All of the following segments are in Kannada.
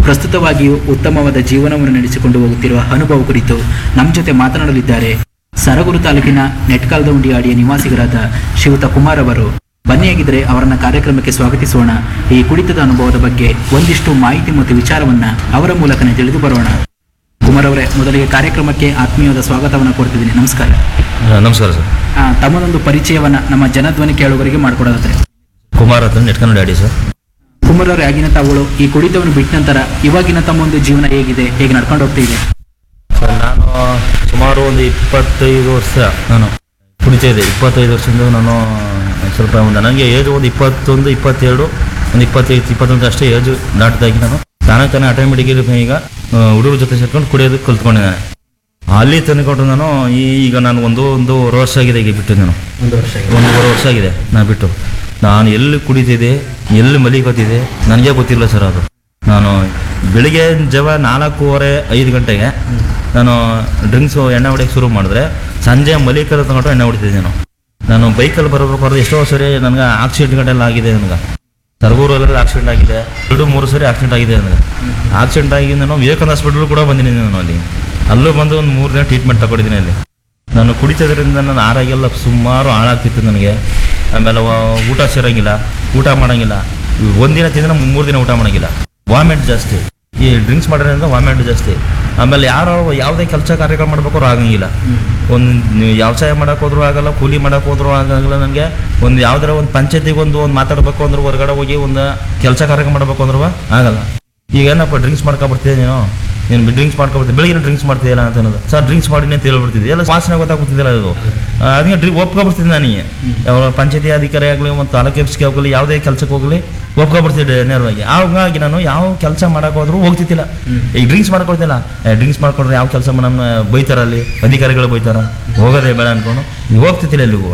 ಪ್ರಸ್ತುತವಾಗಿಯೂ ಉತ್ತಮವಾದ ಜೀವನವನ್ನು ನಡೆಸಿಕೊಂಡು ಹೋಗುತ್ತಿರುವ ಅನುಭವ ಕುರಿತು ನಮ್ಮ ಜೊತೆ ಮಾತನಾಡಲಿದ್ದಾರೆ ಸರಗೂರು ತಾಲೂಕಿನ ನೆಟ್ಕಾಲ್ದೌಂಡಿ ಅಡಿಯ ನಿವಾಸಿಗರಾದ ಶ್ರೀಯುತ ಕುಮಾರ್ ಅವರು ಬನ್ನಿಯಾಗಿದ್ದರೆ ಅವರನ್ನ ಕಾರ್ಯಕ್ರಮಕ್ಕೆ ಸ್ವಾಗತಿಸೋಣ ಈ ಕುಡಿತದ ಅನುಭವದ ಬಗ್ಗೆ ಒಂದಿಷ್ಟು ಮಾಹಿತಿ ಮತ್ತು ವಿಚಾರವನ್ನ ಅವರ ಮೂಲಕನೇ ತಿಳಿದು ಬರೋಣ ಕುಮಾರ್ ಅವರೇ ಮೊದಲಿಗೆ ಕಾರ್ಯಕ್ರಮಕ್ಕೆ ಆತ್ಮೀಯವಾದ ಸ್ವಾಗತವನ್ನು ಕೊಡ್ತಿದ್ದೀನಿ ನಮಸ್ಕಾರ ಆ, ನಮಸ್ಕಾರ ಸರ್ ಆ, ತಮ್ಮದೊಂದು ಪರಿಚಯವನ್ನ ನಮ್ಮ ಜನಧ್ವನಿ ಕೇಳುಗರಿಗೆ ಮಾಡಿಕೊಡೋದಾದ್ರೆ ಕುಮಾರ್ ಅಂತ ನೆಟ್ಕೊಂಡು ಡ್ಯಾಡಿ ಸರ್ ಕುಮಾರ್ ಅವರೇ ಆಗಿನ ತಾವುಗಳು ಈ ಕುಡಿತವನ್ನು ಬಿಟ್ಟ ನಂತರ ಇವಾಗಿನ ತಮ್ಮ ಒಂದು ಜೀವನ ಹೇಗಿದೆ ಹೇಗೆ ನಡ್ಕೊಂಡು ಹೋಗ್ತಾ ಇದೆ ಸರ್ ನಾನು ಸುಮಾರು ಒಂದು ಇಪ್ಪತ್ತೈದು ವರ್ಷ ನಾನು ಕುಡಿತಾ ಇದ್ದೆ ಇಪ್ಪತ್ತೈದು ವರ್ಷದಿಂದ ನಾನು ಸ್ವಲ್ಪ ಒಂದು ನನಗೆ ಏಜ್ ಒಂದು ಇಪ್ಪತ್ತೊಂದು ಇಪ್ಪತ್ತೆರಡು ಒಂದು ಇಪ್ಪತ್ತೈದು ಇಪ್ಪತ್ತೊಂದು ಅಷ್ಟೇ ಏಜ್ ದಾಟಿದಾಗಿ ನಾನು ತಾನೇ ತಾನೇ ಆಟೋಮೆಟಿಕ್ ಈಗ ಹುಡುಗರ ಜೊತೆ ಸೇರ್ಕೊಂಡು ಕುಡಿಯೋದು ಕಲ್ತ್ಕೊಂಡಿದ್ದಾನೆ ಅಲ್ಲಿ ತಂದುಕೊಟ್ಟು ನಾನು ಈ- ಈಗ ನಾನು ಒಂದು ಒಂದು ವರ್ಷ ಆಗಿದೆ ಈಗ ಬಿಟ್ಟು ನಾನು ಒಂದು ವರ್ಷ ಒಂದೂವರೆ ವರ್ಷ ಆಗಿದೆ ನಾನು ಬಿಟ್ಟು ನಾನು ಎಲ್ಲಿ ಕುಡಿತಿದ್ದೆ ಎಲ್ಲಿ ಮಲಿಕೋತಿದ್ದೆ ನನಗೆ ಗೊತ್ತಿಲ್ಲ ಸರ್ ಅದು ನಾನು ಬೆಳಿಗ್ಗೆ ಜವ ನಾಲ್ಕೂವರೆ ಐದು ಗಂಟೆಗೆ ನಾನು ಡ್ರಿಂಕ್ಸು ಎಣ್ಣೆ ಹೊಡಿಯೋಕ್ಕೆ ಶುರು ಮಾಡಿದ್ರೆ ಸಂಜೆ ಮಲಿಕದ ತಗೊಂಡು ಎಣ್ಣೆ ಹೊಡಿತಿದ್ದೆ ನಾನು ನಾನು ಬೈಕಲ್ಲಿ ಬರಬೇಕಾದ್ರೆ ಎಷ್ಟೋ ಸರಿ ನನಗೆ ಆಕ್ಸಿಡೆಂಟ್ಗಳೆಲ್ಲ ಆಗಿದೆ ನನಗೆ ಸರ್ಗೂರಲ್ಲಿ ಆಕ್ಸಿಡೆಂಟ್ ಆಗಿದೆ ಎರಡು ಮೂರು ಸರಿ ಆಕ್ಸಿಡೆಂಟ್ ಆಗಿದೆ ನನಗೆ ಆಕ್ಸಿಡೆಂಟ್ ಆಗಿ ನಾನು ವಿವೇಕಾನಂದ ಹಾಸ್ಪಿಟಲ್ ಕೂಡ ಬಂದಿದ್ದೀನಿ ನಾನು ಅಲ್ಲಿ ಅಲ್ಲೂ ಬಂದು ಒಂದು ಮೂರು ದಿನ ಟ್ರೀಟ್ಮೆಂಟ್ ತಗೊಂಡಿದ್ದೀನಿ ಅಲ್ಲಿ ನಾನು ಕುಡಿತದ್ರಿಂದ ನನ್ನ ಆರೋಗ್ಯ ಸುಮಾರು ಹಾಳಾಗ್ತಿತ್ತು ನನಗೆ ಆಮೇಲೆ ವ- ಊಟ ಸೇರಂಗಿಲ್ಲ ಊಟ ಮಾಡಂಗಿಲ್ಲ ಒಂದಿನ ತಿಂದ್ರೆ ಮೂರು ದಿನ ಊಟ ಮಾಡಂಗಿಲ್ಲ ವಾಮಿಟ್ ಜಾಸ್ತಿ ಈ ಡ್ರಿಂಕ್ಸ್ ಮಾಡೋದ್ರಿಂದ ವಾಮಿಟ್ ಜಾಸ್ತಿ ಆಮೇಲೆ ಯಾರೋ ಯಾವುದೇ ಕೆಲಸ ಕಾರ್ಯಗಳು ಮಾಡ್ಬೇಕಾದ್ರೂ ಆಗಂಗಿಲ್ಲ ಒಂದು ವ್ಯವಸಾಯ ಮಾಡಕ್ಕೆ ಹೋದ್ರೂ ಆಗಲ್ಲ ಕೂಲಿ ಮಾಡಕ್ಕೆ ಹೋದ್ರೂ ಆಗಂಗಿಲ್ಲ ನನಗೆ ಒಂದು ಯಾವ್ದಾರ ಒಂದು ಪಂಚಾಯತಿಗೆ ಒಂದು ಒಂದು ಮಾತಾಡಬೇಕು ಅಂದ್ರೆ ಹೊರಗಡೆ ಹೋಗಿ ಒಂದು ಕೆಲಸ ಕಾರ್ಯ ಮಾಡಬೇಕು ಅಂದ್ರೂ ಆಗಲ್ಲ ಈಗ ಏನಪ್ಪ ಡ್ರಿಂಕ್ಸ್ ಮಾಡ್ಕೊಬರ್ತೀಯ ನೀನು ನೀನು ಡ್ರಿಂಕ್ಸ್ ಮಾಡ್ಕೊಬರ್ತೀನಿ ಬೆಳಿಗ್ಗೆ ಡ್ರಿಂಕ್ಸ್ ಮಾಡ್ತೀಯಲ್ಲ ಅಂತ ಅನ್ನೋದು ಸರ್ ಡ್ರಿಂಕ್ಸ್ ಮಾಡಿನಿ ಅಂತ ಹೇಳ್ಬಿಡ್ತಿದ್ದೆ ಎಲ್ಲ ವಾಸನೆ ಗೊತ್ತಾಗ್ಬಿಡ್ತಿದ್ದಿಲ್ಲ ಅದು ಆ, ಅದಕ್ಕೆ ಡ್ರಿ ಒಪ್ಕೊಬಿಡ್ತಿದ್ದೆ ನನಗೆ ಯಾವ ಪಂಚಾಯತಿ ಅಧಿಕಾರಿ ಆಗಲಿ ಮತ್ತು ತಾಲೂಕು ಎಫ್ಸ್ಗೆ ಹೋಗಲಿ ಯಾವುದೇ ಕೆಲಸಕ್ಕೆ ಹೋಗಲಿ ಒಪ್ಕೊಬಿಡ್ತಿದ್ದೆ ನೇರವಾಗಿ ಹಾಗಾಗಿ ನಾನು ಯಾವ ಕೆಲಸ ಮಾಡಕ್ಕೆ ಹೋದ್ರೂ ಹೋಗ್ತಿದ್ದಿಲ್ಲ ಈಗ ಡ್ರಿಂಕ್ಸ್ ಮಾಡ್ಕೊಳ್ತಿಲ್ಲ ಡ್ರಿಂಕ್ಸ್ ಮಾಡ್ಕೊಂಡ್ರೆ ಯಾವ ಕೆಲಸ ನಮ್ಮ ಬೈತಾರ ಅಲ್ಲಿ ಅಧಿಕಾರಿಗಳು ಬೈತಾರ ಹೋಗೋದೇ ಬೇಡ ಅನ್ಕೊಂಡು ನೀವು ಹೋಗ್ತಿದ್ದಿಲ್ಲ ಎಲ್ಲಿಗೂ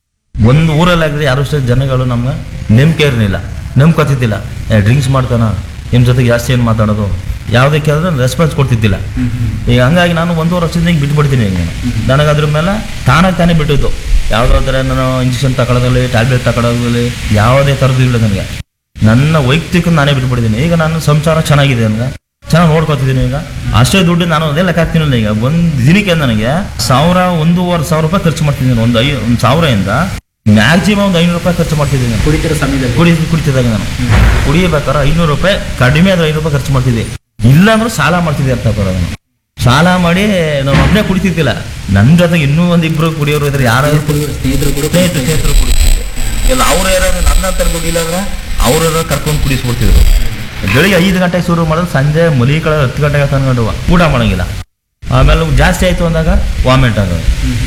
ಒಂದು ಊರಲ್ಲಾಗಲಿ ಯಾರು ಅಷ್ಟೇ ಜನಗಳು ನಮ್ಗೆ ನಂಬಿಕೆ ಇರಲಿಲ್ಲ ನಂಬ್ಕೊತಿದ್ದಿಲ್ಲ ಡ್ರಿಂಕ್ಸ್ ಮಾಡ್ತಾನ ನಿಮ್ಮ ಜೊತೆಗೆ ಜಾಸ್ತಿ ಏನು ಮಾತಾಡೋದು ಯಾವುದೇ ಕೇಳಿದ್ರೆ ರೆಸ್ಪಾನ್ಸ್ ಕೊಡ್ತಿದ್ದಿಲ್ಲ ಈಗ ಹಂಗಾಗಿ ನಾನು ಒಂದೂವರೆ ವರ್ಷದಿಂದ ಈಗ ಬಿಟ್ಬಿಡ್ತೀನಿ ಈಗ ನಾನು ನನಗೆ ಅದ್ರ ಮೇಲೆ ತಾನಾಗಿ ತಾನೇ ಬಿಟ್ಟಿದ್ದು ಯಾವುದಾದ್ರೆ ನಾನು ಇಂಜೆಕ್ಷನ್ ತಗೊಳ್ಳೋದಲ್ಲಿ ಟ್ಯಾಬ್ಲೆಟ್ ತಗೊಳ್ಳೋದಲ್ಲಿ ಯಾವುದೇ ಥರದ್ದು ಇಲ್ಲ ನನಗೆ ನನ್ನ ವೈಯಕ್ತಿಕ ನಾನೇ ಬಿಟ್ಬಿಟ್ಟಿದ್ದೀನಿ ಈಗ ನನ್ನ ಸಂಸಾರ ಚೆನ್ನಾಗಿದೆ ನನಗೆ ಚೆನ್ನಾಗಿ ನೋಡ್ಕೊತಿದ್ದೀನಿ ಈಗ ಅಷ್ಟೇ ದುಡ್ಡು ನಾನು ಅದೇ ಲೆಕ್ಕ ಹಾಕ್ತೀನಲ್ಲ ಈಗ ಒಂದು ದಿನಕ್ಕೆ ನನಗೆ ಸಾವಿರ ಒಂದೂವರೆ ಸಾವಿರ ರೂಪಾಯಿ ಖರ್ಚು ಮಾಡ್ತಿದ್ದೀನಿ ಒಂದು ಐ ಒಂದು ಸಾವಿರದಿಂದ ಮ್ಯಾಕ್ಸಿಮಮ್ ಒಂದು ಐನೂರು ರೂಪಾಯಿ ಖರ್ಚು ಮಾಡ್ತಿದ್ದೀನಿ ಕುಡಿತಿರೋ ಸಮಯದಲ್ಲಿ ಕುಡಿ ಕುಡಿತಿದ್ದಾಗ ನಾನು ಕುಡಿಯಬೇಕಾದ್ರೆ ಐನೂರು ರೂಪಾಯಿ ಕಡಿಮೆ ಆದ್ರೆ ಐನೂರು ರೂಪಾಯಿ ಖರ್ಚು ಮಾಡ್ತಿದ್ದೆ ಇಲ್ಲ ಅಂದ್ರೆ ಸಾಲ ಮಾಡ್ತಿದ್ದೆ ಅರ್ಥ ಬರೋದು ನಾನು ಸಾಲ ಮಾಡಿ ನಾನು ಒಬ್ಬನೇ ಕುಡಿತಿದ್ದಿಲ್ಲ ನನ್ನ ಜೊತೆಗೆ ಇನ್ನೂ ಒಂದು ಇಬ್ರು ಕುಡಿಯೋರು ಇದ್ರೆ ಯಾರಾದ್ರೂ ಕುಡಿ ಸ್ನೇಹಿತರು ಕೂಡ ಸ್ನೇಹಿತರು ಸ್ನೇಹಿತರು ಕುಡಿತಿದ್ದೆ ಇಲ್ಲ ಅವ್ರು ಯಾರಾದ್ರು ನನ್ನ ಹತ್ರ ಕುಡಿಲ್ಲ ಅಂದ್ರೆ ಅವ್ರ ಕರ್ಕೊಂಡು ಕುಡಿಸ್ಬಿಡ್ತಿದ್ರು ಬೆಳಿಗ್ಗೆ ಐದು ಗಂಟೆಗೆ ಶುರು ಮಾಡೋದು ಸಂಜೆ ಮಲಿಕಳ ಹತ್ತು ಗಂಟೆಗೆ ತಂದ್ಕೊಂಡು ಊಟ ಮಾಡಂಗಿಲ್ಲ ಆಮೇಲೆ ಜಾಸ್ತಿ ಆಯಿತು ಅಂದಾಗ ವಾಮಿಟ್ ಆಗೋದು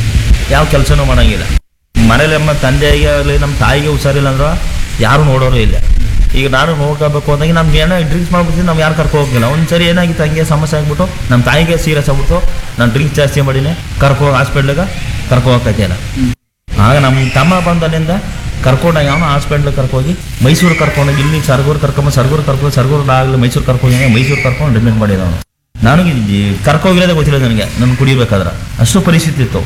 ಯಾವ ಕೆಲಸನೂ ಮಾಡಂಗಿಲ್ಲ ಮನೇಲಿ ನಮ್ಮ ತಂದೆಗೆ ಆಗಲಿ ನಮ್ಮ ತಾಯಿಗೆ ಹುಷಾರಿಲ್ಲ ಅಂದ್ರೆ ಯಾರು ನೋಡೋರು ಇಲ್ಲ ಈಗ ನಾನು ನೋಡ್ಕೋಬೇಕು ಅಂದಾಗ ನಮ್ಗೆ ಏನೋ ಡ್ರಿಂಕ್ಸ್ ಮಾಡ್ಬಿಡ್ತೀನಿ ನಾವು ಯಾರು ಕರ್ಕೊ ಹೋಗಿಲ್ಲ ಒಂದು ಸರಿ ಏನಾಗಿತ್ತು ಹಂಗೆ ಸಮಸ್ಯೆ ಆಗ್ಬಿಟ್ಟು ನಮ್ಮ ತಾಯಿಗೆ ಸೀರಿಯಸ್ ಆಗ್ಬಿಟ್ಟು ನಾನು ಡ್ರಿಂಕ್ಸ್ ಜಾಸ್ತಿ ಮಾಡೀನಿ ಕರ್ಕೊ ಹಾಸ್ಪಿಟ್ಲಿಗೆ ಕರ್ಕೊ ಹೋಗ್ತೈತಿಲ್ಲ ಆಗ ನಮ್ಮ ತಮ್ಮ ಬಂದಲ್ಲಿಂದ ಕರ್ಕೊಂಡು ಅವನು ಹಾಸ್ಪಿಟ್ಲಿಗೆ ಕರ್ಕೋಗಿ ಮೈಸೂರು ಕರ್ಕೊಂಡೋಗಿ ಇಲ್ಲಿ ಸರ್ಗೂರು ಕರ್ಕೊಂಬ ಸರ್ಗೂರು ಕರ್ಕೊಂಡು ಸರ್ಗೂರು ಆಗಲಿ ಮೈಸೂರು ಕರ್ಕೊಂಡು ಮೈಸೂರು ಕರ್ಕೊಂಡು ಡಿಮ್ಯಾಂಡ್ ಮಾಡಿದ ಅವನು ನನಗೆ ಈ- ಕರ್ಕೋಗಿರೋದೇ ಗೊತ್ತಿಲ್ಲ ನನಗೆ ನಾನು ಕುಡಿಬೇಕಾದ್ರೆ ಅಷ್ಟು ಪರಿಸ್ಥಿತಿ ಇತ್ತು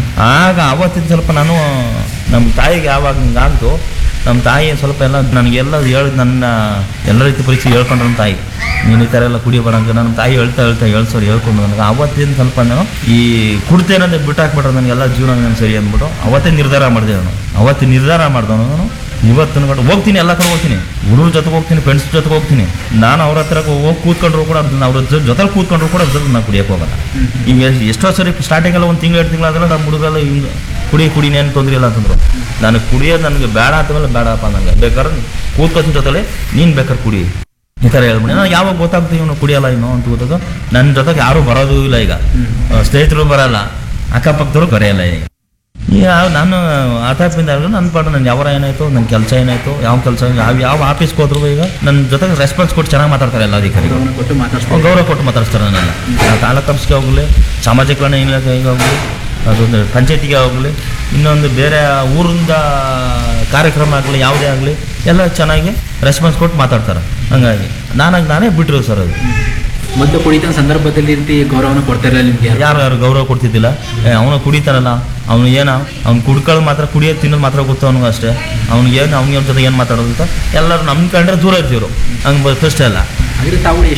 ಆಗ ಅವತ್ತಿನ ಸ್ವಲ್ಪ ನಾನು ನಮ್ಮ ತಾಯಿಗೆ ಯಾವಾಗ ಹಿಂಗಾಗ್ತು ನಮ್ಮ ತಾಯಿ ಸ್ವಲ್ಪ ಎಲ್ಲ ನನಗೆಲ್ಲ ಹೇಳಿ ನನ್ನ ಎಲ್ಲ ರೀತಿ ಪರೀಕ್ಷೆ ಹೇಳ್ಕೊಂಡ್ರು ನಮ್ಮ ತಾಯಿ ನೀನು ಈ ಥರ ಎಲ್ಲ ಕುಡಿಯಬೇಡ ಅಂತ ನಮ್ಮ ತಾಯಿ ಹೇಳ್ತಾ ಹೇಳ್ತಾ ಹೇಳ್ಸೋರು ಹೇಳ್ಕೊಂಡು ನನಗೆ ಅವತ್ತಿನ ಸ್ವಲ್ಪ ನಾನು ಈ ಕುಡ್ತೇನಂದ್ರೆ ಬಿಟ್ಟು ಹಾಕ್ಬಿಟ್ರೆ ನನಗೆಲ್ಲ ಜೀವನ ನಾನು ಸರಿ ಅಂದ್ಬಿಟ್ಟು ಅವತ್ತೇ ನಿರ್ಧಾರ ಮಾಡಿದೆ ನಾನು ಅವತ್ತೇ ನಿರ್ಧಾರ ಮಾಡ್ದವನು ನಾನು ಇವತ್ತಿನ ಗಂಟೆ ಹೋಗ್ತೀನಿ ಎಲ್ಲ ಕಡೆ ಹೋಗ್ತೀನಿ ಹುಡುಗರ ಜೊತೆಗೆ ಹೋಗ್ತೀನಿ ಫ್ರೆಂಡ್ಸ್ ಜೊತೆಗೆ ಹೋಗ್ತೀನಿ ನಾನು ಅವ್ರ ಹತ್ರ ಹೋಗಿ ಕೂತ್ಕೊಂಡ್ರು ಕೂಡ ಅರ್ಧ ಅವ್ರ ಜೊತೆ ಕೂತ್ಕೊಂಡ್ರು ಕೂಡ ಅರ್ಧ ನಾನು ಕುಡಿಯೋಕೆ ಹೋಗಲ್ಲ ಈಗ ಎಷ್ಟ್- ಎಷ್ಟೋ ಸರಿ ಸ್ಟಾರ್ಟಿಂಗ್ ಎಲ್ಲ ಒಂದು ತಿಂಗಳು ಎರಡು ತಿಂಗಳಾದ್ರೆ ನಮ್ಮ ಹುಡುಗರೆಲ್ಲ ಹಿಂಗೆ ಕುಡಿ ಕುಡಿನಿ ಏನು ತೊಂದರೆ ಇಲ್ಲ ಅಂತಂದ್ರು ನಾನು ಕುಡಿಯೋದು ನನಗೆ ಬೇಡ ಅಂತಮೇಲೆ ಬೇಡಪ್ಪ ನಂಗೆ ಬೇಕಾದ್ರೆ ಕೂತ್ಕೊತೀನಿ ಜೊತೆಲಿ ನೀನು ಬೇಕಾದ್ರೆ ಕುಡಿ ಈ ಥರ ಹೇಳ್ಬಿಡಿ ನಾನು ಯಾವಾಗ ಗೊತ್ತಾಗ್ತೀವಿ ಇವನು ಕುಡಿಯಲ್ಲ ಇನ್ನು ಅಂತ ಗೊತ್ತದು ನನ್ನ ಜೊತೆಗೆ ಯಾರೂ ಬರೋದು ಇಲ್ಲ ಈಗ ಆ, ಸ್ನೇಹಿತರು ಬರಲ್ಲ ಅಕ್ಕಪಕ್ಕದವರು ಬರೆಯಲ್ಲ ಈಗ ಯಾವ ನಾನು ಆತಾಪಿಂದ ನನ್ನ ಪಾಡು ನನ್ನ ಯಾವ ಏನಾಯ್ತು ನನ್ನ ಕೆಲಸ ಏನಾಯ್ತು ಯಾವ ಕೆಲಸ ಯಾವ ಯಾವ ಆಫೀಸ್ಗೆ ಹೋದ್ರು ಈಗ ನನ್ನ ಜೊತೆಗೆ ರೆಸ್ಪಾನ್ಸ್ ಕೊಟ್ಟು ಚೆನ್ನಾಗಿ ಮಾತಾಡ್ತಾರೆ ಎಲ್ಲ ಅಧಿಕಾರಿಗಳು ಗಮನ ಕೊಟ್ಟು ಮಾತಾಡ್ಸ್ತಾರೆ ಅವ್ರು ಗೌರವ ಕೊಟ್ಟು ಮಾತಾಡ್ತಾರೆ ನನ್ನೆಲ್ಲ ನಾವು ತಾಲೂಕು ಆಫೀಸ್ಗೆ ಹೋಗಲಿ ಸಾಮಾಜಿಕ ಕಲ್ಯಾಣ ಇಲಾಖೆಗೆ ಹೋಗಲಿ ಅದೊಂದು ಪಂಚಾಯತಿಗೆ ಹೋಗಲಿ ಇನ್ನೊಂದು ಬೇರೆ ಊರಿಂದ ಕಾರ್ಯಕ್ರಮ ಆಗಲಿ ಯಾವುದೇ ಆಗಲಿ ಎಲ್ಲ ಚೆನ್ನಾಗಿ ರೆಸ್ಪಾನ್ಸ್ ಕೊಟ್ಟು ಮಾತಾಡ್ತಾರೆ ಹಂಗಾಗಿ ನಾನಾಗಿ ನಾನೇ ಬಿಟ್ಟಿರೋದು ಸರ್ ಅದು ಮೊದಲು ಕುಡಿತ ಸಂದರ್ಭದಲ್ಲಿ ಈ ರೀತಿ ಗೌರವನ ಕೊಡ್ತಾ ಇರಲಿಲ್ಲ ನಿಮ್ಗೆ ಯಾರು? ಯಾರು ಯಾರು ಗೌರವ ಕೊಡ್ತಿದ್ದಿಲ್ಲ ಅವನು ಕುಡಿತಾನಲ್ಲ ಅವನು ಏನ ಅವ್ನು ಕುಡ್ಕೊಳ್ಳೋ ಮಾತ್ರ ಕುಡಿಯೋದು ತಿನ್ನೋದು ಮಾತ್ರ ಗೊತ್ತು ಅವನಿಗೆ ಅಷ್ಟೇ ಅವ್ನಿಗೆ ಏನು ಅವ್ನಿಗೆ ಅವ್ನ ಜೊತೆ ಏನು ಮಾತಾಡೋದು ಅಂತ ಎಲ್ಲರೂ ನಮ್ಮ ಕಂಡ್ರೆ ದೂರ ಇರ್ತಿದ್ರು ಹಂಗೆ ಫಸ್ಟ್ ಎಲ್ಲ ಹಾಗಿದ್ರೆ ತಾವು